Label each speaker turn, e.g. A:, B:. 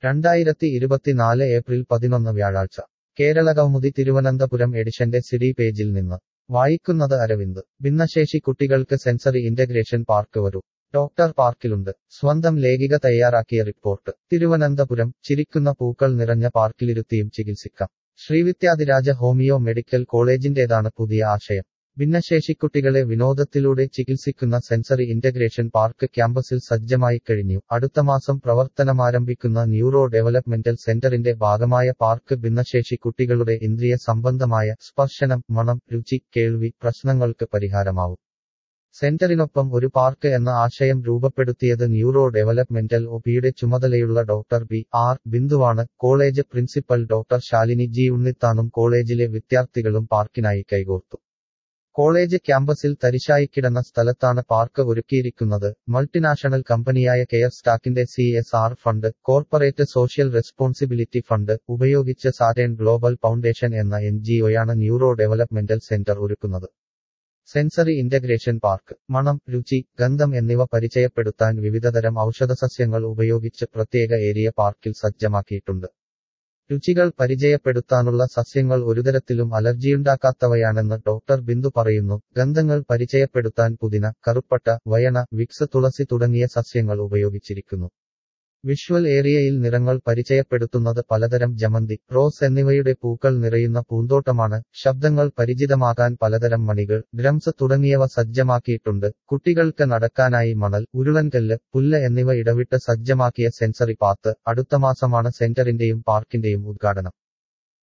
A: രണ്ടായിരത്തി ഇരുപത്തിനാല് ഏപ്രിൽ പതിനൊന്ന് വ്യാഴാഴ്ച കേരള കൗമുദി തിരുവനന്തപുരം എഡിഷന്റെ സിഡി പേജിൽ നിന്ന് വായിക്കുന്നത് അരവിന്ദ് ഭിന്നശേഷി കുട്ടികൾക്ക് സെൻസറി ഇന്റഗ്രേഷൻ പാർക്ക് വരൂ ഡോക്ടർ പാർക്കിലുണ്ട് സ്വന്തം ലേഖിക തയ്യാറാക്കിയ റിപ്പോർട്ട് തിരുവനന്തപുരം ചിരിക്കുന്ന പൂക്കൾ നിറഞ്ഞ പാർക്കിലിരുത്തിയും ചികിത്സിക്കാം ശ്രീവിദ്യാധിരാജ ഹോമിയോ മെഡിക്കൽ കോളേജിന്റേതാണ് പുതിയ ആശയം ഭിന്നശേഷിക്കുട്ടികളെ വിനോദത്തിലൂടെ ചികിത്സിക്കുന്ന സെൻസറി ഇന്റഗ്രേഷൻ പാർക്ക് ക്യാമ്പസിൽ സജ്ജമായി കഴിഞ്ഞു അടുത്ത മാസം പ്രവർത്തനമാരംഭിക്കുന്ന ന്യൂറോ ഡെവലപ്മെന്റൽ സെന്ററിന്റെ ഭാഗമായ പാർക്ക് ഭിന്നശേഷി കുട്ടികളുടെ ഇന്ദ്രിയ സംബന്ധമായ സ്പർശനം മണം രുചി കേൾവി പ്രശ്നങ്ങൾക്ക് പരിഹാരമാവും സെന്ററിനൊപ്പം ഒരു പാർക്ക് എന്ന ആശയം രൂപപ്പെടുത്തിയത് ന്യൂറോ ഡെവലപ്മെന്റൽ ഒപിയുടെ ചുമതലയുള്ള ഡോക്ടർ ബി ആർ ബിന്ദുവാണ് college principal doctor Shalini G ഉണ്ണിത്താനും കോളേജിലെ വിദ്യാർത്ഥികളും പാർക്കിനായി കൈകോർത്തു കോളേജ് ക്യാമ്പസിൽ തരിശായി കിടന്ന സ്ഥലത്താണ് പാർക്ക് ഒരുക്കിയിരിക്കുന്നത് മൾട്ടിനാഷണൽ കമ്പനിയായ കെയർ സ്റ്റാക്കിന്റെ C S R fund corporate social responsibility fund ഉപയോഗിച്ച് സാറ്റേൺ ഗ്ലോബൽ ഫൗണ്ടേഷൻ എന്ന എൻ ജിഒയാണ് ന്യൂറോ ഡെവലപ്മെന്റൽ സെന്റർ ഒരുക്കുന്നത് സെൻസറി ഇന്റഗ്രേഷൻ പാർക്ക് മണം രുചി ഗന്ധം എന്നിവ പരിചയപ്പെടുത്താൻ വിവിധതരം ഔഷധസസ്യങ്ങൾ ഉപയോഗിച്ച് പ്രത്യേക ഏരിയ പാർക്കിൽ സജ്ജമാക്കിയിട്ടുണ്ട് രുചികൾ പരിചയപ്പെടുത്താനുള്ള സസ്യങ്ങൾ ഒരുതരത്തിലും അലർജിയുണ്ടാക്കാത്തവയാണെന്ന് ഡോക്ടർ ബിന്ദു പറയുന്നു ഗന്ധങ്ങൾ പരിചയപ്പെടുത്താൻ പുതിന കറുപ്പട്ട വയണ വിക്സ് തുളസി തുടങ്ങിയ സസ്യങ്ങൾ ഉപയോഗിച്ചിരിക്കുന്നു വിഷ്വൽ ഏരിയയിൽ നിറങ്ങൾ പരിചയപ്പെടുത്തുന്നത് പലതരം ജമന്തി റോസ് എന്നിവയുടെ പൂക്കൾ നിറയുന്ന പൂന്തോട്ടമാണ് ശബ്ദങ്ങൾ പരിചിതമാകാൻ പലതരം മണികൾ ഡ്രംസ് തുടങ്ങിയവ സജ്ജമാക്കിയിട്ടുണ്ട് കുട്ടികൾക്ക് നടക്കാനായി മണൽ ഉരുളൻകല്ല് പുല്ല് എന്നിവ ഇടവിട്ട് സജ്ജമാക്കിയ സെൻസറി പാത്ത് അടുത്ത മാസമാണ് സെന്ററിന്റെയും പാർക്കിന്റെയും ഉദ്ഘാടനം